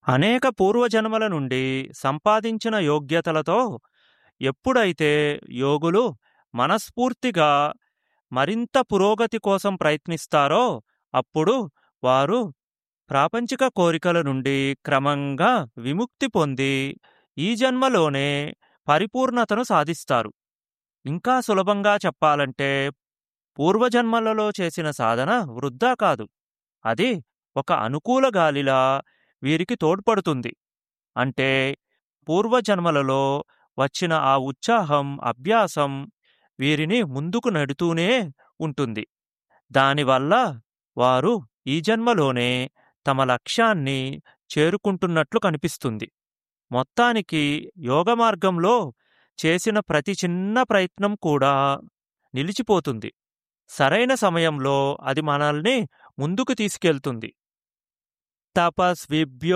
అనేక పూర్వజన్మల నుండి సంపాదించిన యోగ్యతలతో ఎప్పుడైతే యోగులు మనస్ఫూర్తిగా మరింత పురోగతి కోసం ప్రయత్నిస్తారో అప్పుడు వారు ప్రాపంచిక కోరికల నుండి క్రమంగా విముక్తి పొంది ఈ జన్మలోనే పరిపూర్ణతను సాధిస్తారు ఇంకా సులభంగా చెప్పాలంటే పూర్వజన్మలలో చేసిన సాధన వృద్ధా కాదు అది ఒక అనుకూల గాలిలా వీరికి తోడ్పడుతుంది అంటే పూర్వజన్మలలో వచ్చిన ఆ ఉత్సాహం అభ్యాసం వీరిని ముందుకు నడుతూనే ఉంటుంది దానివల్ల వారు ఈ జన్మలోనే తమ లక్ష్యాన్ని చేరుకుంటున్నట్లు కనిపిస్తుంది మొత్తానికి యోగ మార్గంలో చేసిన ప్రతి చిన్న ప్రయత్నం కూడా నిలిచిపోతుంది సరైన సమయంలో అది మనల్ని ముందుకు తీసుకెళ్తుంది తపస్విభ్యో